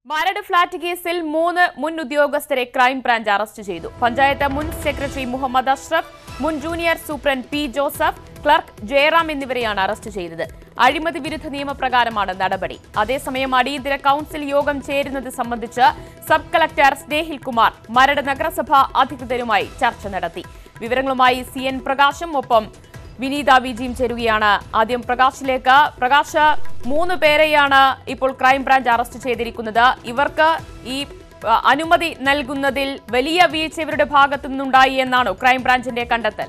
Maradu flat കേസിൽ മൂന്ന് മുൻ ഉദ്യോഗസ്ഥരെ ക്രൈംബ്രാഞ്ച് അറസ്റ്റ് ചെയ്തു പഞ്ചായത്ത് മുൻ സെക്രട്ടറി മുഹമ്മദ് അഷ്റഫ് മുൻ junior superintendent P Joseph clerk Jayaram എന്നിവരെയാണ് അറസ്റ്റ് ചെയ്തത് അഴിമതി വിരുദ്ധ നിയമപ്രകാരമാണ് നടപടി അതേസമയം അടിയന്തര കൌൺസിൽ യോഗം ചേരുന്നത് സംബന്ധിച്ച് സബ് കളക്ടർ സ്നേഹിൽ കുമാർ മരട് നഗരസഭ അധികൃതരുമായി ചർച്ച നടത്തി വിവരങ്ങളുമായി സി എൻ പ്രകാശും ഒപ്പം വിനീത വിജിയും ചേരുകയാണ് ആദ്യം പ്രകാശിലേക്ക് പ്രകാശ് മൂന്ന് പേരെയാണ് ഇപ്പോൾ ക്രൈംബ്രാഞ്ച് അറസ്റ്റ് ചെയ്തിരിക്കുന്നത് ഇവർക്ക് ഈ അ, അനുമതി നൽകുന്നതിൽ വലിയ വീഴ്ച ഇവരുടെ ഭാഗത്തു നിന്നുണ്ടായി എന്നാണോ ക്രൈംബ്രാഞ്ചിന്റെ കണ്ടെത്തൽ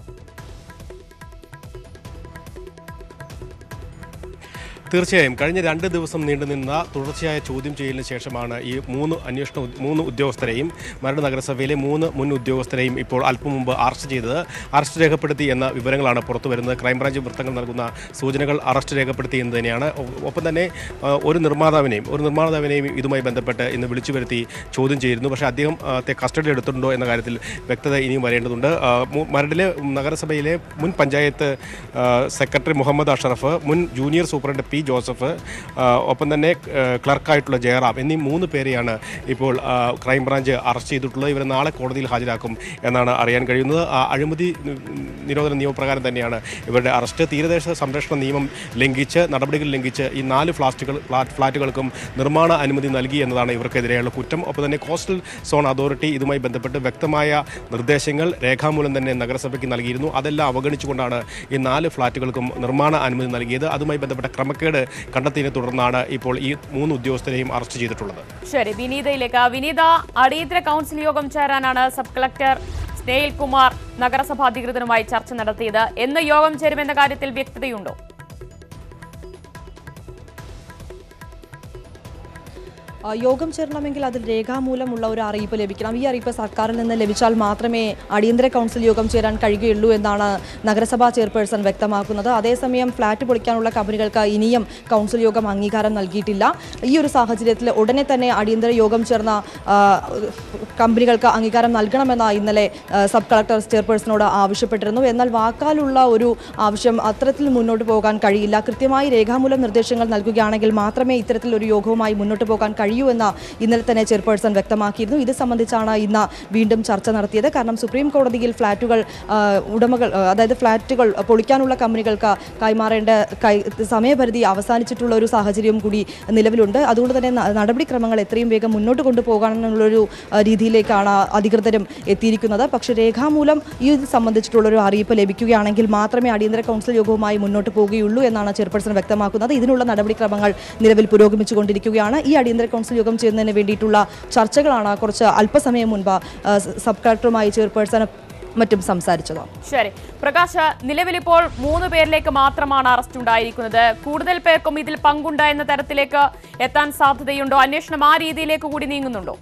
തീർച്ചയായും കഴിഞ്ഞ രണ്ട് ദിവസം നീണ്ടുനിന്ന തുടർച്ചയായ ചോദ്യം ചെയ്യലിന് ശേഷമാണ് ഈ മൂന്ന് അന്വേഷണ ഉദ്- മൂന്ന് ഉദ്യോഗസ്ഥരെയും മരട് നഗരസഭയിലെ മൂന്ന് മുൻ ഉദ്യോഗസ്ഥരെയും ഇപ്പോൾ അല്പം മുമ്പ് അറസ്റ്റ് ചെയ്തത് അറസ്റ്റ് രേഖപ്പെടുത്തി എന്ന വിവരങ്ങളാണ് പുറത്തു വരുന്നത് ക്രൈംബ്രാഞ്ച് വൃത്തങ്ങൾ നൽകുന്ന സൂചനകൾ അറസ്റ്റ് രേഖപ്പെടുത്തി എന്ന് തന്നെയാണ് ഒ- ഒപ്പം തന്നെ ആ, ഒരു നിർമ്മാതാവിനെയും ഒരു നിർമ്മാതാവിനെയും ഇതുമായി ബന്ധപ്പെട്ട് ഇന്ന് വിളിച്ചു വരുത്തി ചോദ്യം ചെയ്തിരുന്നു പക്ഷേ അദ്ദേഹം ആ, ത്തെ കസ്റ്റഡി എടുത്തിട്ടുണ്ടോ എന്ന കാര്യത്തിൽ വ്യക്തത ഇനിയും വരേണ്ടതുണ്ട് ആ, മു- മരടിലെ നഗരസഭയിലെ മുൻ പഞ്ചായത്ത് ആ, സെക്രട്ടറി മുഹമ്മദ് അഷറഫ് മുൻ ജൂനിയർ സൂപ്രണ്ട് പി ജോസഫ് ആ, ഒപ്പം തന്നെ ആ, ക്ലർക്കായിട്ടുള്ള ജയറാം എന്നീ മൂന്ന് പേരെയാണ് ഇപ്പോൾ ആ, ക്രൈംബ്രാഞ്ച് അറസ്റ്റ് ചെയ്തിട്ടുള്ളത് ഇവരെ നാളെ കോടതിയിൽ ഹാജരാക്കും എന്നാണ് അറിയാൻ കഴിയുന്നത് ആ, അഴിമതി നി- നിരോധന നിയമപ്രകാരം തന്നെയാണ് ഇവരുടെ അറസ്റ്റ് തീരദേശ സംരക്ഷണ നിയമം ലംഘിച്ച് നടപടികൾ ലംഘിച്ച് ഈ നാല് ഫ്ലാറ്റുകൾ ഫ്ലാറ്റ് ഫ്ലാറ്റുകൾക്കും നിർമ്മാണ അനുമതി നൽകി എന്നതാണ് ഇവർക്കെതിരെയുള്ള കുറ്റം ഒപ്പം തന്നെ കോസ്റ്റൽ സോൺ അതോറിറ്റി ഇതുമായി ബന്ധപ്പെട്ട് വ്യക്തമായ നിർദ്ദേശങ്ങൾ രേഖാമൂലം തന്നെ നഗരസഭയ്ക്ക് നൽകിയിരുന്നു അതെല്ലാം അവഗണിച്ചുകൊണ്ടാണ് ഈ നാല് ഫ്ളാറ്റുകൾക്കും നിർമ്മാണ അനുമതി നൽകിയത് അതുമായി ബന്ധപ്പെട്ട ക്രമക്കേട് കണ്ടെത്തിയതിനെ തുടർന്നാണ് ഇപ്പോൾ ഈ മൂന്ന് ഉദ്യോഗസ്ഥരെയും അറസ്റ്റ് ചെയ്തിട്ടുള്ളത് ശരി വിനീതയിലേക്ക് വിനീത അടിയന്തര കൌൺസിൽ യോഗം ചേരാനാണ് സബ് കളക്ടർ സ്നേഹിൽ കുമാർ നഗരസഭ അധികൃതരുമായി ചർച്ച നടത്തിയത് എന്ന് യോഗം ചേരുമെന്ന കാര്യത്തിൽ വ്യക്തതയുണ്ടോ ആ, യോഗം ചേരണമെങ്കിൽ അതിൽ രേഖാമൂലമുള്ള ഒരു അറിയിപ്പ് ലഭിക്കണം ഈ അറിയിപ്പ് സർക്കാരിൽ നിന്ന് ലഭിച്ചാൽ മാത്രമേ അടിയന്തര കൗൺസിൽ യോഗം ചേരാൻ കഴിയുകയുള്ളൂ എന്നാണ് നഗരസഭാ ചെയർപേഴ്സൺ വ്യക്തമാക്കുന്നത് അതേസമയം ഫ്ളാറ്റ് പൊളിക്കാനുള്ള കമ്പനികൾക്ക് ഇനിയും കൗൺസിൽ യോഗം അംഗീകാരം നൽകിയിട്ടില്ല ഈ ഒരു സാഹചര്യത്തിൽ ഉടനെ തന്നെ അടിയന്തര യോഗം ചേർന്ന ആ, കമ്പനികൾക്ക് അംഗീകാരം നൽകണമെന്ന് ഇന്നലെ ആ, സബ് കളക്ടർ ചെയർപേഴ്സണോട് ആവശ്യപ്പെട്ടിരുന്നു എന്നാൽ വാക്കാലുള്ള ഒരു ആവശ്യം അത്തരത്തിൽ മുന്നോട്ട് പോകാൻ കഴിയില്ല കൃത്യമായി രേഖാമൂലം നിർദ്ദേശങ്ങൾ നൽകുകയാണെങ്കിൽ മാത്രമേ ഇത്തരത്തിൽ ഒരു യോഗവുമായി മുന്നോട്ട് പോകാൻ കഴിയൂ എന്ന് ഇന്നലെ തന്നെ ചെയർപേഴ്സൺ വ്യക്തമാക്കിയിരുന്നു ഇത് സംബന്ധിച്ചാണ് ഇന്ന് വീണ്ടും ചർച്ച നടത്തിയത് കാരണം സുപ്രീം കോടതിയിൽ ഫ്ളാറ്റുകൾ ആ, ഉടമകൾ ആ, അതായത് ഫ്ളാറ്റുകൾ പൊളിക്കാനുള്ള കമ്പനികൾക്ക് കൈമാറേണ്ട കൈ സമയപരിധി അവസാനിച്ചിട്ടുള്ള ഒരു സാഹചര്യം കൂടി നിലവിലുണ്ട് അതുകൊണ്ട് തന്നെ ന- നടപടിക്രമങ്ങൾ എത്രയും വേഗം മുന്നോട്ട് കൊണ്ടുപോകാനുള്ളൊരു ആ, രീതിയിലേക്കാണ് അധികൃതരും എത്തിയിരിക്കുന്നത് പക്ഷേ രേഖാമൂലം ഈ ഇത് സംബന്ധിച്ചിട്ടുള്ളൊരു അറിയിപ്പ് ലഭിക്കുകയാണെങ്കിൽ മാത്രമേ അടിയന്തര കൗൺസിൽ യോഗവുമായി മുന്നോട്ട് പോവുകയുള്ളൂ എന്നാണ് ചെയർപേഴ്സൺ വ്യക്തമാക്കുന്നത് ഇതിനുള്ള നടപടിക്രമങ്ങൾ നിലവിൽ പുരോഗമിച്ചുകൊണ്ടിരിക്കുകയാണ് ഈ അടിയന്തര കൗൺസിൽ യോഗം ചേരുന്നതിന് വേണ്ടിയിട്ടുള്ള ചർച്ചകളാണ് കുറച്ച് അല്പസമയം മുൻപ് ആ, സബ് കളക്ടറുമായി ചെയർപേഴ്സൺ മറ്റും സംസാരിച്ചത് ശരി പ്രകാശ് നിലവിലിപ്പോൾ മൂന്ന് പേരിലേക്ക് മാത്രമാണ് അറസ്റ്റ് ഉണ്ടായിരിക്കുന്നത് കൂടുതൽ പേർക്കും ഇതിൽ പങ്കുണ്ടായെന്ന തരത്തിലേക്ക് എത്താൻ സാധ്യതയുണ്ടോ അന്വേഷണം ആ രീതിയിലേക്ക് കൂടി നീങ്ങുന്നുണ്ടോ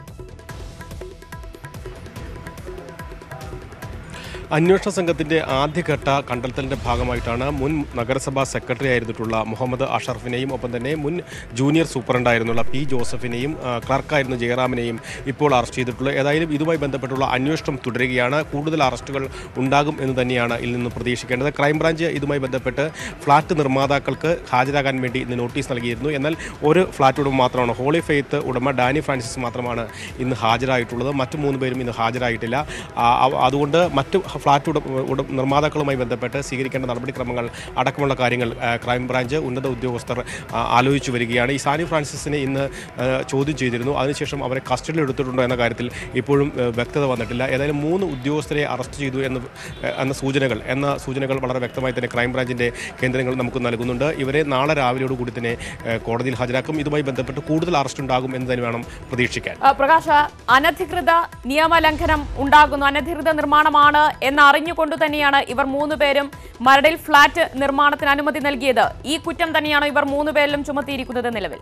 അന്വേഷണ സംഘത്തിന്റെ ആദ്യഘട്ട കണ്ടെത്തലിന്റെ ഭാഗമായിട്ടാണ് മുൻ നഗരസഭാ സെക്രട്ടറി ആയിരുന്നിട്ടുള്ള മുഹമ്മദ് അഷറഫിനെയും ഒപ്പം തന്നെ മുൻ ജൂനിയർ സൂപ്രണ്ടായിരുന്നുള്ള പി ജോസഫിനെയും ആ, ക്ലർക്കായിരുന്ന ജയറാമിനെയും ഇപ്പോൾ അറസ്റ്റ് ചെയ്തിട്ടുള്ളത് ഏതായാലും ഇതുമായി ബന്ധപ്പെട്ടുള്ള അന്വേഷണം തുടരുകയാണ് കൂടുതൽ അറസ്റ്റുകൾ ഉണ്ടാകും എന്ന് തന്നെയാണ് ഇതിൽ നിന്ന് പ്രതീക്ഷിക്കേണ്ടത് ക്രൈംബ്രാഞ്ച് ഇതുമായി ബന്ധപ്പെട്ട് ഫ്ളാറ്റ് നിർമ്മാതാക്കൾക്ക് ഹാജരാകാൻ വേണ്ടി ഇന്ന് നോട്ടീസ് നൽകിയിരുന്നു എന്നാൽ ഒരു ഫ്ളാറ്റ് ഉടമ മാത്രമാണ് ഹോളി ഫെയ്ത്ത് ഉടമ ഡാനി ഫ്രാൻസിസ് മാത്രമാണ് ഇന്ന് ഹാജരായിട്ടുള്ളത് മറ്റു മൂന്ന് പേരും ഇന്ന് ഹാജരായിട്ടില്ല ആ, അവ- അതുകൊണ്ട് മറ്റു ഫ്ളാറ്റ് ഉട ഉട നിർമ്മാതാക്കളുമായി ബന്ധപ്പെട്ട് സ്വീകരിക്കേണ്ട നടപടിക്രമങ്ങൾ അടക്കമുള്ള കാര്യങ്ങൾ ആ, ക്രൈംബ്രാഞ്ച് ഉന്നത ഉദ്യോഗസ്ഥർ ആ, ആലോചിച്ചു വരികയാണ് ഈ സാനി ഫ്രാൻസിസിനെ ഇന്ന് ആ, ചോദ്യം ചെയ്തിരുന്നു അതിനുശേഷം അവരെ കസ്റ്റഡിയിൽ എടുത്തിട്ടുണ്ടോ എന്ന കാര്യത്തിൽ ഇപ്പോഴും ആ, വ്യക്തത വന്നിട്ടില്ല ഏതായാലും മൂന്ന് ഉദ്യോഗസ്ഥരെ അറസ്റ്റ് ചെയ്തു എന്ന് ആ, എന്ന സൂചനകൾ എന്ന സൂചനകൾ വളരെ വ്യക്തമായി തന്നെ ക്രൈംബ്രാഞ്ചിൻ്റെ കേന്ദ്രങ്ങൾ നമുക്ക് നൽകുന്നുണ്ട് ഇവരെ നാളെ രാവിലെയോടുകൂടി തന്നെ ആ, കോടതിയിൽ ഹാജരാക്കും ഇതുമായി ബന്ധപ്പെട്ട് കൂടുതൽ അറസ്റ്റ് ഉണ്ടാകും എന്ന് തന്നെ വേണം പ്രതീക്ഷിക്കാൻ ആ, പ്രകാശ് അനധികൃത നിയമലംഘനം ഉണ്ടാകുന്നു അനധികൃത നിർമ്മാണമാണ് എന്ന് അറിഞ്ഞുകൊണ്ട് തന്നെയാണ് ഇവർ മൂന്ന് പേരും മരടിൽ ഫ്ളാറ്റ് നിർമ്മാണത്തിന് അനുമതി നൽകിയത് ഈ കുറ്റം തന്നെയാണ് ഇവർ മൂന്ന് പേരിലും ചുമത്തിയിരിക്കുന്നത് നിലവിൽ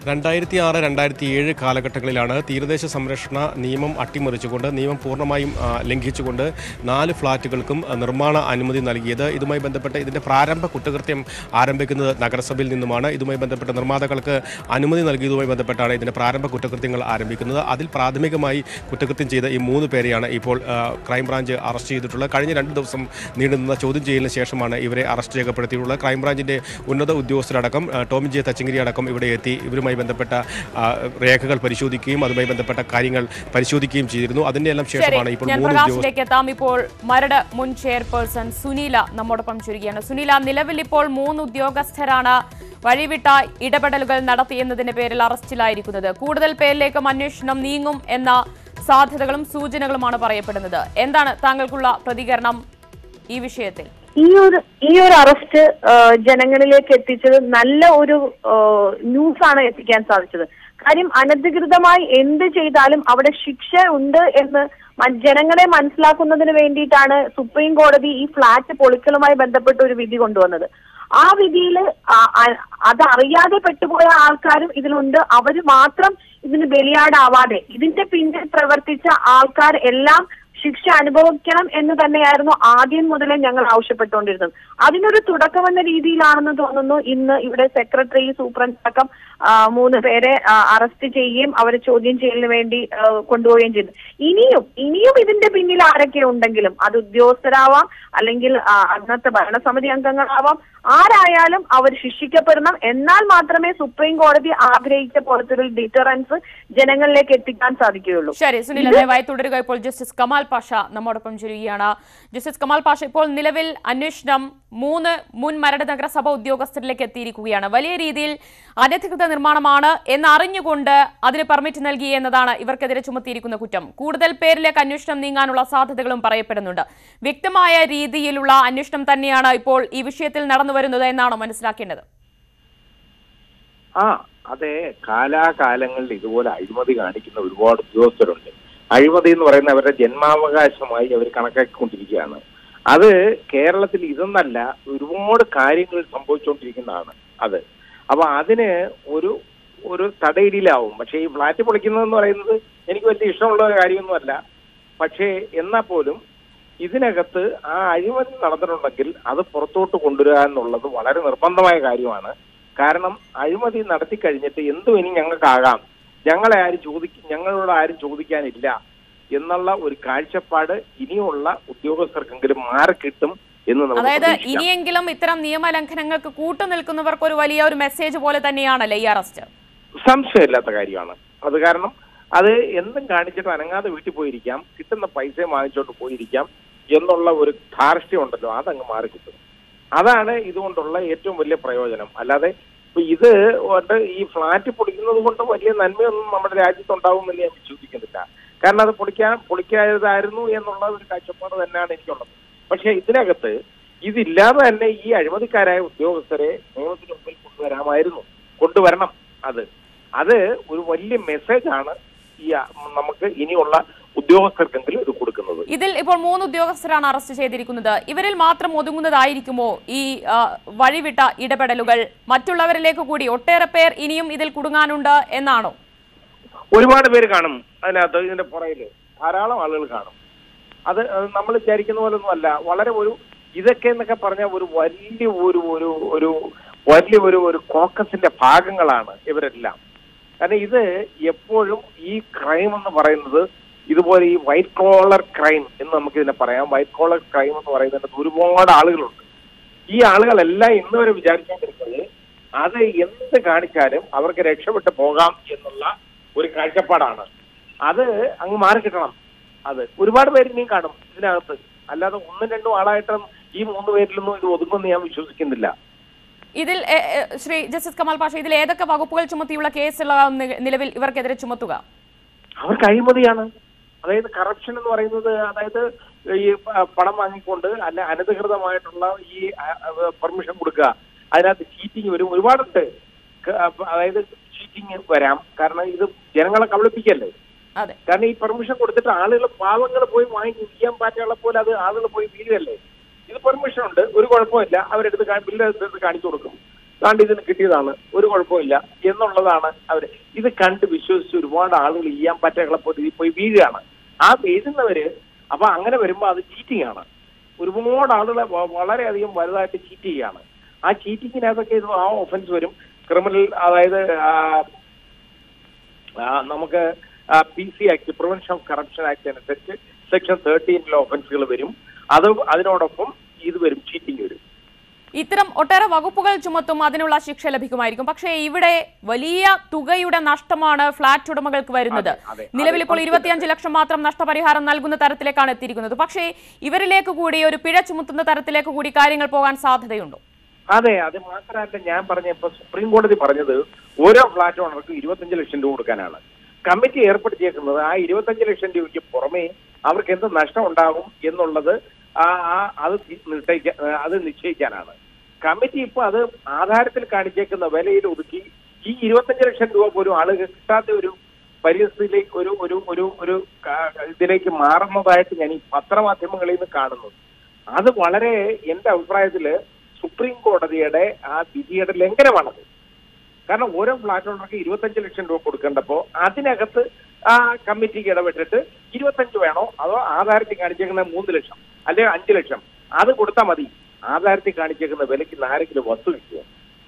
രണ്ടായിരത്തി ആറ് രണ്ടായിരത്തി ഏഴ് കാലഘട്ടങ്ങളിലാണ് തീരദേശ സംരക്ഷണ നിയമം അട്ടിമറിച്ചുകൊണ്ട് നിയമം പൂർണ്ണമായും ആ, ലംഘിച്ചുകൊണ്ട് നാല് ഫ്ളാറ്റുകൾക്കും ആ, നിർമ്മാണ അനുമതി നൽകിയത് ഇതുമായി ബന്ധപ്പെട്ട് ഇതിൻ്റെ പ്രാരംഭ കുറ്റകൃത്യം ആരംഭിക്കുന്നത് നഗരസഭയിൽ നിന്നുമാണ് ഇതുമായി ബന്ധപ്പെട്ട നിർമ്മാതാക്കൾക്ക് അനുമതി നൽകിയതുമായി ബന്ധപ്പെട്ടാണ് ഇതിൻ്റെ പ്രാരംഭ കുറ്റകൃത്യങ്ങൾ ആരംഭിക്കുന്നത് അതിൽ പ്രാഥമികമായി കുറ്റകൃത്യം ചെയ്ത ഈ മൂന്ന് പേരെയാണ് ഇപ്പോൾ ആ, ക്രൈംബ്രാഞ്ച് അറസ്റ്റ് ചെയ്തിട്ടുള്ളത് കഴിഞ്ഞ രണ്ട് ദിവസം നീണ്ടുനിന്ന ചോദ്യം ചെയ്യലിന് ശേഷമാണ് ഇവരെ അറസ്റ്റ് രേഖപ്പെടുത്തിയിട്ടുള്ളത് ക്രൈംബ്രാഞ്ചിൻ്റെ ഉന്നത ഉദ്യോഗസ്ഥരടക്കം ആ, ടോമി ജെ തച്ചങ്കരി അടക്കം ഇവിടെ എത്തി ഇവരുമായി ബന്ധപ്പെട്ട ആ, രേഖകൾ പരിശോധിക്കുകയും അതുമായി ബന്ധപ്പെട്ട കാര്യങ്ങൾ പരിശോധിക്കുകയും ചെയ്തിരുന്നു അതിൻ്റെ എല്ലാം ശരി ശേഷമാണ് ഇപ്പോൾ ഞാൻ മൂന്ന് ഉദ്യോഗസ്ഥർ പ്രകാശിലേക്ക് എത്താം ഇപ്പോൾ മരട് മുൻ ചെയർപേഴ്സൺ സുനീല നമ്മോടൊപ്പം ചുരുങ്ങിയാണ് സുനീല നിലവിൽ ഇപ്പോൾ മൂന്ന് ഉദ്യോഗസ്ഥരാണ് വഴിവിട്ട ഇടപെടലുകൾ നടത്തിയെന്നതിന്റെ പേരിൽ അറസ്റ്റിലായിരിക്കുന്നത് കൂടുതൽ പേരിലേക്കും അന്വേഷണം നീങ്ങും എന്ന സാധ്യതകളും സൂചനകളുമാണ് പറയപ്പെടുന്നത് എന്താണ് താങ്കൾക്കുള്ള പ്രതികരണം ഈ വിഷയത്തിൽ ഈ ഒരു ഈ ഒരു അറസ്റ്റ് ജനങ്ങളിലേക്ക് എത്തിച്ചത് നല്ല ഒരു ന്യൂസ് ആണ് എത്തിക്കാൻ സാധിച്ചത് കാര്യം അനധികൃതമായി എന്ത് ചെയ്താലും അവിടെ ശിക്ഷ ഉണ്ട് എന്ന് മ- ജനങ്ങളെ മനസ്സിലാക്കുന്നതിന് വേണ്ടിയിട്ടാണ് സുപ്രീം കോടതി ഈ ഫ്ളാറ്റ് പൊളിക്കലുമായി ബന്ധപ്പെട്ട ഒരു വിധി കൊണ്ടുവന്നത് ആ വിധിയിൽ അത് അറിയാതെ പെട്ടുപോയ ആൾക്കാരും ഇതിലുണ്ട് അവർ മാത്രം ഇതിന് ബലിയാടാവാതെ ഇതിന്റെ പിന്നിൽ പ്രവർത്തിച്ച ആൾക്കാർ എല്ലാം ശിക്ഷ അനുഭവിക്കണം എന്ന് തന്നെയായിരുന്നു ആദ്യം മുതലേ ഞങ്ങൾ ആവശ്യപ്പെട്ടുകൊണ്ടിരുന്നത് അതിനൊരു തുടക്കമെന്ന രീതിയിലാണെന്ന് തോന്നുന്നു ഇന്ന് ഇവിടെ സെക്രട്ടറി സൂപ്രണ്ട് അടക്കം ആ, മൂന്ന് പേരെ ആ, അറസ്റ്റ് ചെയ്യുകയും അവരെ ചോദ്യം ചെയ്യലിന് വേണ്ടി ആ, കൊണ്ടുപോവുകയും ചെയ്തു ഇനിയും ഇനിയും ഇതിന്റെ പിന്നിൽ ആരൊക്കെ ഉണ്ടെങ്കിലും അത് ഉദ്യോഗസ്ഥരാവാം അല്ലെങ്കിൽ ആ, അന്നത്തെ ഭരണസമിതി അംഗങ്ങളാവാം ആരായാലും അവർ ശിക്ഷിക്കപ്പെടണം എന്നാൽ മാത്രമേ സുപ്രീം കോടതി ആഗ്രഹിച്ച പോലത്തൊരു ഡിറ്ററൻസ് ജനങ്ങളിലേക്ക് എത്തിക്കാൻ സാധിക്കുകയുള്ളൂ ശരി സുനിൽ ദയവായി തുടരുക ഇപ്പോൾ ജസ്റ്റിസ് കമാൽ പാഷ നമ്മോടൊപ്പം ചേരുകയാണ് ജസ്റ്റിസ് കമാൽ പാഷ ഇപ്പോൾ നിലവിൽ അന്വേഷണം മൂന്ന് മുൻ മരട് നഗരസഭ ഉദ്യോഗസ്ഥരിലേക്ക് എത്തിയിരിക്കുകയാണ് വലിയ രീതിയിൽ അനധികൃത നിർമ്മാണമാണ് എന്നറിഞ്ഞുകൊണ്ട് അതിന് പെർമിറ്റ് നൽകി എന്നതാണ് ഇവർക്കെതിരെ ചുമത്തിയിരിക്കുന്ന കുറ്റം കൂടുതൽ പേരിലേക്ക് അന്വേഷണം നീങ്ങാനുള്ള സാധ്യതകളും പറയപ്പെടുന്നുണ്ട് വ്യക്തമായ രീതിയിലുള്ള അന്വേഷണം തന്നെയാണ് ഇപ്പോൾ ഈ വിഷയത്തിൽ നടന്നു വരുന്നത് എന്നാണോ മനസ്സിലാക്കേണ്ടത് ആ അതെ കാലാകാലങ്ങളിൽ ഇതുപോലെ അഴിമതി കാണിക്കുന്ന ഒരുപാട് ഉദ്യോഗസ്ഥരുണ്ട് അഴിമതി എന്ന് പറയുന്ന അവരുടെ ജന്മാവകാശമായി അവർ കണക്കാക്കിക്കൊണ്ടിരിക്കുകയാണ് അത് കേരളത്തിൽ ഇതൊന്നല്ല ഒരുപാട് കാര്യങ്ങൾ സംഭവിച്ചുകൊണ്ടിരിക്കുന്നതാണ് അത് അപ്പൊ അതിന് ഒരു ഒരു തടയിടിയിലാവും പക്ഷേ ഈ ഫ്ലാറ്റ് പൊളിക്കുന്നതെന്ന് പറയുന്നത് എനിക്ക് വലിയ ഇഷ്ടമുള്ള ഒരു കാര്യമൊന്നുമല്ല പക്ഷേ എന്നാൽ പോലും ഇതിനകത്ത് ആ അഴിമതി നടന്നിട്ടുണ്ടെങ്കിൽ അത് പുറത്തോട്ട് കൊണ്ടുവരിക എന്നുള്ളത് വളരെ നിർബന്ധമായ കാര്യമാണ് കാരണം അഴിമതി നടത്തി കഴിഞ്ഞിട്ട് എന്തും ഇനി ഞങ്ങൾക്കാകാം ഞങ്ങളെ ആരും ചോദിക്ക ഞങ്ങളോട് ആരും ചോദിക്കാനില്ല എന്നുള്ള ഒരു കാഴ്ചപ്പാട് ഇനിയുള്ള ഉദ്യോഗസ്ഥർക്കെങ്കിലും മാറിക്കിട്ടും എന്ന് നമുക്ക് അതായത് പ്രതീക്ഷിക്കാം. ഇനിയെങ്കിലും ഇത്തരം നിയമലംഘനങ്ങൾക്ക് കൂട്ടുനിൽക്കുന്നവർക്ക് ഒരു വലിയ ഒരു മെസ്സേജ് പോലെ തന്നെയാണല്ലേ ഈ അറസ്റ്റ് സംശയമില്ലാത്ത കാര്യമാണ് അത് കാരണം അത് എന്തും കാണിച്ചിട്ട് അനങ്ങാതെ വീട്ടിൽ പോയിരിക്കാം കിട്ടുന്ന പൈസ വാങ്ങിച്ചോണ്ട് പോയിരിക്കാം എന്നുള്ള ഒരു ധാർഷ്ട്യം ഉണ്ടല്ലോ അതങ്ങ് മാറി കിട്ടും അതാണ് ഇതുകൊണ്ടുള്ള ഏറ്റവും വലിയ പ്രയോജനം അല്ലാതെ ഇപ്പൊ ഇത് കൊണ്ട് ഈ ഫ്ലാറ്റ് പൊളിക്കുന്നത് കൊണ്ട് വലിയ നന്മയൊന്നും നമ്മുടെ രാജ്യത്തുണ്ടാവുമെന്ന് ഞാൻ വിശ്വസിക്കുന്നില്ല കാരണം അത് പൊളിക്കാൻ പൊളിക്കാതായിരുന്നു എന്നുള്ള ഒരു കാഴ്ചപ്പാട് തന്നെയാണ് എനിക്കുള്ളത് പക്ഷെ ഇതിനകത്ത് ഇതില്ലാതെ തന്നെ ഈ അഴിമതിക്കാരായ ഉദ്യോഗസ്ഥരെ നിയമത്തിന് മുമ്പിൽ കൊണ്ടുവരാമായിരുന്നു കൊണ്ടുവരണം അത് അത് ഒരു വലിയ മെസ്സേജാണ് ഈ ആ, നമുക്ക് ഇനിയുള്ള ഉദ്യോഗസ്ഥർക്കെങ്കിലും ഇത് കൊടുക്കുന്നത് ഇതിൽ ഇപ്പോൾ മൂന്ന് ഉദ്യോഗസ്ഥരാണ് അറസ്റ്റ് ചെയ്തിരിക്കുന്നത് ഇവരിൽ മാത്രം ഒതുങ്ങുന്നതായിരിക്കുമോ ഈ ആ, വഴിവിട്ട ഇടപെടലുകൾ മറ്റുള്ളവരിലേക്ക് കൂടി ഒട്ടേറെ പേർ ഇനിയും ഇതിൽ കുടുങ്ങാനുണ്ട് എന്നാണോ ഒരുപാട് പേര് കാണും അതിനകത്ത് ഇതിന്റെ പുറകില് ധാരാളം ആളുകൾ കാണും അത് അത് നമ്മൾ വിചാരിക്കുന്ന പോലെ ഒന്നും അല്ല വളരെ ഒരു ഇതൊക്കെ എന്നൊക്കെ പറഞ്ഞാൽ ഒരു വലിയ ഒരു ഒരു ഒരു വലിയ ഒരു ഒരു കോക്കസിന്റെ ഭാഗങ്ങളാണ് ഇവരെല്ലാം കാരണം ഇത് എപ്പോഴും ഈ ക്രൈം എന്ന് പറയുന്നത് ഇതുപോലെ ഈ വൈറ്റ് കോളർ ക്രൈം എന്ന് നമുക്ക് ഇതിനെ പറയാം വൈറ്റ് കോളർ ക്രൈം എന്ന് പറയുന്നതിനകത്ത് ഒരുപാട് ആളുകളുണ്ട് ഈ ആളുകളെല്ലാം ഇന്ന് വരെ വിചാരിച്ചുകൊണ്ടിരിക്കുന്നത് അത് എന്ത് കാണിച്ചാലും അവർക്ക് രക്ഷപ്പെട്ടു പോകാം എന്നുള്ള ഒരു കാഴ്ചപ്പാടാണ് അത് അങ്ങ് മാറിക്കിട്ടണം അത് ഒരുപാട് പേര് ഇനിയും കാണും ഇതിനകത്ത് അല്ലാതെ ഒന്നും രണ്ടും ആളായിട്ട് ഈ മൂന്ന് പേരിലൊന്നും ഇത് ഒതുങ്ങുമെന്ന് ഞാൻ വിശ്വസിക്കുന്നില്ല ഇതിൽ എ, എ, ശ്രീ ജസ്റ്റിസ് കമാൽ പാഷ ഇതിൽ ഏതൊക്കെ വകുപ്പുകൾ ചുമത്തിയുള്ള കേസുള്ള നി- നിലവിൽ ഇവർക്കെതിരെ ചുമത്തുക അവർക്ക് അഴിമതിയാണ് അതായത് കറപ്ഷൻ എന്ന് പറയുന്നത് അതായത് ഈ പ- പണം വാങ്ങിക്കൊണ്ട് അല്ല അനധികൃതമായിട്ടുള്ള ഈ പെർമിഷൻ കൊടുക്കുക അതിനകത്ത് ചീറ്റിംഗ് വരും ഒരുപാടുണ്ട് ക- അതായത് ചീറ്റിംഗ് വരാം കാരണം ഇത് ജനങ്ങളെ കബളിപ്പിക്കല്ലേ അതെ കാരണം ഈ പെർമിഷൻ കൊടുത്തിട്ട് ആളുകൾ പാവങ്ങൾ പോയി വാങ്ങി ചെയ്യാൻ പാറ്റുള്ള പോലെ അത് ആളുകൾ പോയി വീഴല്ലേ ഇത് പെർമിഷൻ ഉണ്ട് ഒരു കുഴപ്പമില്ല അവരെടുത്ത് കാ- ബില്ല് എടുത്ത് കാണിച്ചു കൊടുക്കും താണ്ട് ഇതിന് കിട്ടിയതാണ് ഒരു കുഴപ്പമില്ല എന്നുള്ളതാണ് അവര് ഇത് കണ്ട് വിശ്വസിച്ച് ഒരുപാട് ആളുകൾ ചെയ്യാൻ പറ്റകളപ്പോൾ ഇതിൽ പോയി വീഴുകയാണ് ആ വീഴുന്നവര് അപ്പൊ അങ്ങനെ വരുമ്പോൾ അത് ചീറ്റിംഗ് ആണ് ഒരുപാട് ആളുകളെ വ- വളരെയധികം വലുതായിട്ട് ചീറ്റ് ചെയ്യുകയാണ് ആ ചീറ്റിങ്ങിനകത്തൊക്കെ ഇത് ആ ഒഫൻസ് വരും ക്രിമിനൽ അതായത് ആ, ആ, നമുക്ക് P C act prevention of corruption act അനുസരിച്ച് സെക്ഷൻ തേർട്ടീനിലെ ഒഫൻസുകൾ വരും അത് അതിനോടൊപ്പം ഇത് വരും ചീറ്റിംഗ് വരും ഇത്തരം ഒട്ടേറെ വകുപ്പുകൾ ചുമത്തും അതിനുള്ള ശിക്ഷ ലഭിക്കുമായിരിക്കും പക്ഷേ ഇവിടെ വലിയ തുകയുടെ നഷ്ടമാണ് ഫ്ളാറ്റ് ഉടമകൾക്ക് വരുന്നത് അതെ, അതെ. നിലവിൽ ഇപ്പോൾ അത് ഇരുപത്തിയഞ്ച് ലക്ഷം മാത്രം നഷ്ടപരിഹാരം നൽകുന്ന തരത്തിലേക്കാണ് എത്തിയിരിക്കുന്നത് പക്ഷേ ഇവരിലേക്ക് കൂടി ഒരു പിഴ ചുമത്തുന്ന തരത്തിലേക്ക് കൂടി കാര്യങ്ങൾ പോകാൻ സാധ്യതയുണ്ടോ അതെ അത് മാത്രമല്ല ഞാൻ പറഞ്ഞ ഇപ്പൊ സുപ്രീം കോടതി പറഞ്ഞത് ഓരോ ഫ്ലാറ്റ് ഓണർക്കും ഇരുപത്തഞ്ച് ലക്ഷം രൂപ കൊടുക്കാനാണ് കമ്മിറ്റി ഏർപ്പെടുത്തിയേക്കുന്നത് ആ ഇരുപത്തഞ്ച് ലക്ഷം രൂപയ്ക്ക് പുറമേ അവർക്ക് എന്ത് നഷ്ടം ഉണ്ടാകും എന്നുള്ളത് ആ ആ അത് നിശ്ചയിക്ക അത് നിശ്ചയിക്കാനാണ് കമ്മിറ്റി ഇപ്പൊ അത് ആധാരത്തിൽ കാണിച്ചേക്കുന്ന വിലയിൽ ഒതുക്കി ഈ ഇരുപത്തഞ്ച് ലക്ഷം രൂപ പോലും ആളുകൾ കിട്ടാത്ത ഒരു പരിസ്ഥിതിയിലേക്ക് ഒരു ഒരു ഒരു ഒരു ക- ഇതിലേക്ക് മാറുന്നതായിട്ട് ഞാൻ ഈ പത്രമാധ്യമങ്ങളിൽ നിന്ന് കാണുന്നു അത് വളരെ എന്റെ അഭിപ്രായത്തില് സുപ്രീം കോടതിയുടെ ആ വിധിയുടെ ലംഘനമാണത് കാരണം ഓരോ ഫ്ലാറ്റ് ഓണർക്ക് ഇരുപത്തഞ്ച് ലക്ഷം രൂപ കൊടുക്കേണ്ടപ്പോ അതിനകത്ത് ആ കമ്മിറ്റിക്ക് ഇടപെട്ടിട്ട് ഇരുപത്തഞ്ച് വേണോ അതോ ആധാരത്തിൽ കാണിച്ചേക്കുന്ന മൂന്ന് ലക്ഷം അല്ലെങ്കിൽ അഞ്ച് ലക്ഷം അത് കൊടുത്താൽ മതി ആധാരത്തിൽ കാണിച്ചേക്കുന്ന വിലയ്ക്ക് ആരെങ്കിലും വസ്തു കിട്ടുക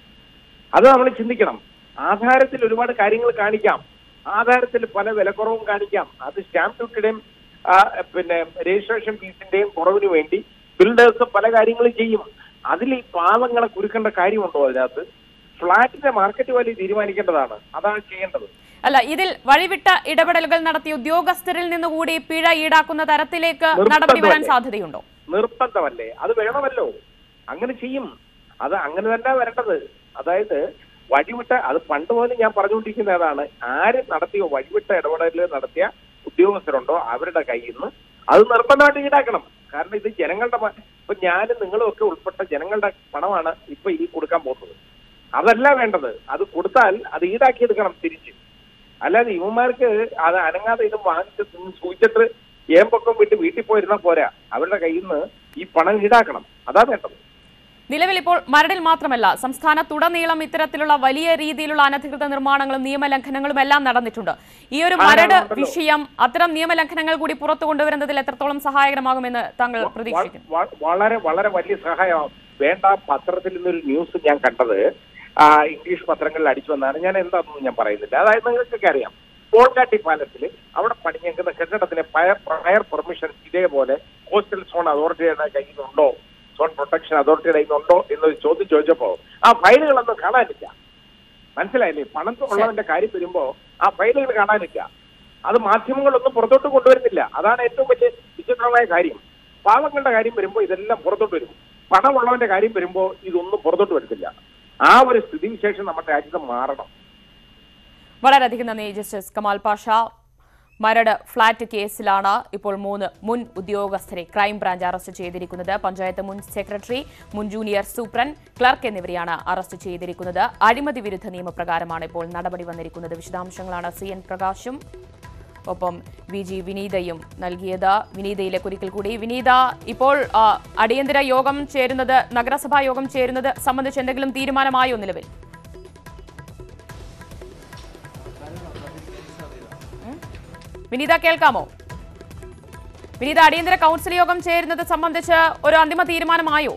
അത് നമ്മൾ ചിന്തിക്കണം ആധാരത്തിൽ ഒരുപാട് കാര്യങ്ങൾ കാണിക്കാം ആധാരത്തിൽ പല വിലക്കുറവും കാണിക്കാം അത് സ്റ്റാമ്പ് ഡ്യൂട്ടിയുടെയും ആ, പിന്നെ രജിസ്ട്രേഷൻ ഫീസിന്റെയും കുറവിന് വേണ്ടി ബിൽഡേഴ്സ് പല കാര്യങ്ങളും ചെയ്യും അതിൽ ഈ പാവങ്ങളെ കുരുക്കേണ്ട കാര്യമുണ്ടോ അതിനകത്ത് ഫ്ളാറ്റിന്റെ മാർക്കറ്റ് വാല്യൂ തീരുമാനിക്കേണ്ടതാണ് അതാണ് ചെയ്യേണ്ടത് അല്ല ഇതിൽ വഴിവിട്ട ഇടപെടലുകൾ നടത്തിയ ഉദ്യോഗസ്ഥരിൽ നിന്നുകൂടി പിഴ ഈടാക്കുന്ന തരത്തിലേക്ക് നടപടി വരാൻ നിർബന്ധമല്ലേ? സാധ്യതയുണ്ടോ നിർബന്ധമല്ലേ അത് വേണമല്ലോ അങ്ങനെ ചെയ്യും അത് അങ്ങനെ തന്നെ വരേണ്ടത് അതായത് വഴിവിട്ട അത് പണ്ട് മുതൽ ഞാൻ പറഞ്ഞുകൊണ്ടിരിക്കുന്ന ഏതാണ് ആര് നടത്തിയോ വഴിവിട്ട ഇടപെടലുകൾ നടത്തിയ ഉദ്യോഗസ്ഥരുണ്ടോ അവരുടെ കയ്യിൽ നിന്ന് അത് നിർബന്ധമായിട്ട് ഈടാക്കണം കാരണം ഇത് ജനങ്ങളുടെ പ- ഇപ്പൊ ഞാനും നിങ്ങളും ഒക്കെ ഉൾപ്പെട്ട ജനങ്ങളുടെ പണമാണ് ഇപ്പൊ ഈ കൊടുക്കാൻ പോകുന്നത് അതല്ല വേണ്ടത് അത് കൊടുത്താൽ അത് ഈടാക്കിയെടുക്കണം തിരിച്ച് അല്ലാതെ ഇവന്മാർക്ക് അത് അനങ്ങാതെ ഇത് വാങ്ങിച്ച് തിന്ന് സൂചിച്ചിട്ട് ഏമ്പൊക്കം വിട്ട് വീട്ടിൽ പോയിരുന്നാൽ പോരാ അവരുടെ കയ്യിൽ നിന്ന് ഈ പണം ഈടാക്കണം അതാ വേണ്ടത് നിലവിൽ ഇപ്പോൾ മരടിൽ മാത്രമല്ല സംസ്ഥാനത്തുടനീളം ഇത്തരത്തിലുള്ള വലിയ രീതിയിലുള്ള അനധികൃത നിർമ്മാണങ്ങളും നിയമലംഘനങ്ങളും എല്ലാം നടന്നിട്ടുണ്ട് ഈ ഒരു മരട് ധാരാളമുണ്ടല്ലോ. വിഷയം അത്തരം നിയമലംഘനങ്ങൾ കൂടി പുറത്തു കൊണ്ടുവരുന്നതിൽ എത്രത്തോളം സഹായകരമാകുമെന്ന് താങ്കൾ പ്രതീക്ഷിക്കുന്നു വ- വളരെ വളരെ വലിയ സഹായമാവും വേണ്ട പത്രത്തിൽ നിന്നൊരു ന്യൂസ് ഞാൻ കണ്ടത് ആ, ഇംഗ്ലീഷ് പത്രങ്ങളിൽ അടിച്ചു വന്നാണ് ഞാൻ എന്താണെന്ന് ഞാൻ പറയുന്നില്ല അതായത് നിങ്ങൾക്കൊക്കെ അറിയാം പോൾക്കാട്ടി പാലത്തിൽ അവിടെ പണിഞ്ഞേക്കുന്ന കെട്ടിടത്തിന് പയർ പ്രയർ പെർമിഷൻ ഇതേപോലെ കോസ്റ്റൽ സോൺ അതോറിറ്റിയുടെ കയ്യിൽ നിന്നുണ്ടോ സോൺ പ്രൊട്ടക്ഷൻ അതോറിറ്റിയുടെ കയ്യിൽ നിന്നുണ്ടോ എന്നൊരു ചോദ്യം ചോദിച്ചപ്പോ ആ ഫയലുകളൊന്നും കാണാനില്ല മനസ്സിലായില്ലേ പണം ഉള്ളതിന്റെ കാര്യം വരുമ്പോ ആ ഫയലുകൾ കാണാനില്ല അത് മാധ്യമങ്ങളൊന്നും പുറത്തോട്ട് കൊണ്ടുവരുന്നില്ല അതാണ് ഏറ്റവും വലിയ വിചിത്രമായ കാര്യം പാവങ്ങളുടെ കാര്യം വരുമ്പോൾ ഇതെല്ലാം പുറത്തോട്ട് വരും പണമുള്ളവന്റെ കാര്യം വരുമ്പോൾ ഇതൊന്നും പുറത്തോട്ട് വരത്തില്ല ആ ഒരു സ്ഥിതിവിശേഷം നമ്മുടെ രാജ്യത്ത് മാറണം വളരെയധികം നന്ദി ജസ്റ്റിസ് കമാൽ പാഷ മരട് ഫ്ളാറ്റ് കേസിലാണ് ഇപ്പോൾ മൂന്ന് മുൻ ഉദ്യോഗസ്ഥരെ ക്രൈംബ്രാഞ്ച് അറസ്റ്റ് ചെയ്തിരിക്കുന്നത് പഞ്ചായത്ത് മുൻ സെക്രട്ടറി മുൻ ജൂനിയർ സൂപ്രണ്ട് ക്ലർക്ക് എന്നിവരെയാണ് അറസ്റ്റ് ചെയ്തിരിക്കുന്നത് അഴിമതി വിരുദ്ധ നിയമപ്രകാരമാണ് ഇപ്പോൾ നടപടി വന്നിരിക്കുന്നത് വിശദാംശങ്ങളാണ് സി എൻ പ്രകാശും ഒപ്പം വി ജി വിനീതയും നൽകിയത് വിനീതയിലേക്ക് ഒരിക്കൽ കൂടി വിനീത ഇപ്പോൾ ആ, അടിയന്തര യോഗം ചേരുന്നത് നഗരസഭാ യോഗം ചേരുന്നത് സംബന്ധിച്ച് എന്തെങ്കിലും തീരുമാനമായോ നിലവിൽ വിനീത കേൾക്കാമോ വിനീത അടിയന്തര കൗൺസിൽ യോഗം ചേരുന്നത് സംബന്ധിച്ച് ഒരു അന്തിമ തീരുമാനമായോ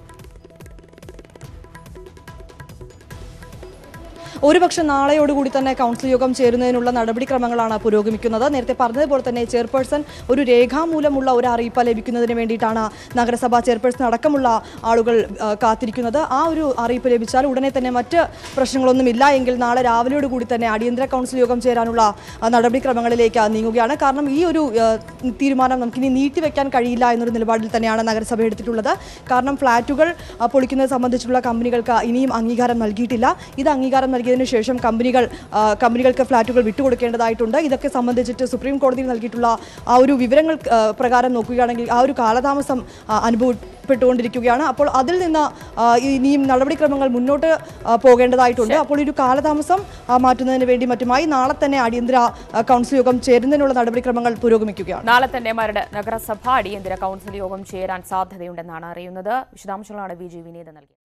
ഒരുപക്ഷെ നാളെയോടുകൂടി തന്നെ കൗൺസിൽ യോഗം ചേരുന്നതിനുള്ള നടപടിക്രമങ്ങളാണ് പുരോഗമിക്കുന്നത് നേരത്തെ പറഞ്ഞതുപോലെ തന്നെ ചെയർപേഴ്സൺ ഒരു രേഖാമൂലമുള്ള ഒരു അറിയിപ്പ് ലഭിക്കുന്നതിന് വേണ്ടിയിട്ടാണ് നഗരസഭാ ചെയർപേഴ്സൺ അടക്കമുള്ള ആളുകൾ ആ, കാത്തിരിക്കുന്നത് ആ ഒരു അറിയിപ്പ് ലഭിച്ചാൽ ഉടനെ തന്നെ മറ്റ് പ്രശ്നങ്ങളൊന്നുമില്ല എങ്കിൽ നാളെ രാവിലെയോടുകൂടി തന്നെ അടിയന്തര കൗൺസിൽ യോഗം ചേരാനുള്ള ആ, നടപടിക്രമങ്ങളിലേക്ക് നീങ്ങുകയാണ് കാരണം ഈ ഒരു ആ, തീരുമാനം നമുക്കിനി നീട്ടിവെക്കാൻ കഴിയില്ല എന്നൊരു നിലപാടിൽ തന്നെയാണ് നഗരസഭ എടുത്തിട്ടുള്ളത് കാരണം ഫ്ളാറ്റുകൾ ആ, പൊളിക്കുന്നത് സംബന്ധിച്ചുള്ള കമ്പനികൾക്ക് ഇനിയും അംഗീകാരം നൽകിയിട്ടില്ല ഇത് അംഗീകാരം നൽകിയതിനു ശേഷം കമ്പനികൾ ആ, കമ്പനികൾക്ക് ഫ്ളാറ്റുകൾ വിട്ടുകൊടുക്കേണ്ടതായിട്ടുണ്ട് ഇതൊക്കെ സംബന്ധിച്ചിട്ട് സുപ്രീം കോടതിയിൽ നൽകിയിട്ടുള്ള ആ ഒരു വിവരങ്ങൾ ആ, പ്രകാരം നോക്കുകയാണെങ്കിൽ ആ ഒരു കാലതാമസം ആ, അനുഭവപ്പെട്ടുകൊണ്ടിരിക്കുകയാണ് അപ്പോൾ അതിൽ നിന്ന് ആ, ഇനിയും നടപടിക്രമങ്ങൾ മുന്നോട്ട് ആ, പോകേണ്ടതായിട്ടുണ്ട് അപ്പോൾ ഈ ഒരു കാലതാമസം ആ, മാറ്റുന്നതിന് വേണ്ടി മറ്റുമായി നാളെ തന്നെ അടിയന്തര ആ, കൗൺസിൽ യോഗം ചേരുന്നതിനുള്ള നടപടിക്രമങ്ങൾ പുരോഗമിക്കുകയാണ് നാളെ തന്നെ മരട് നഗരസഭ അടിയന്തര കൗൺസിൽ യോഗം ചേരാൻ സാധ്യതയുണ്ടെന്നാണ് അറിയുന്നത് വിശദാംശങ്ങളാണ് വി ജി വിനീത നൽകിയത്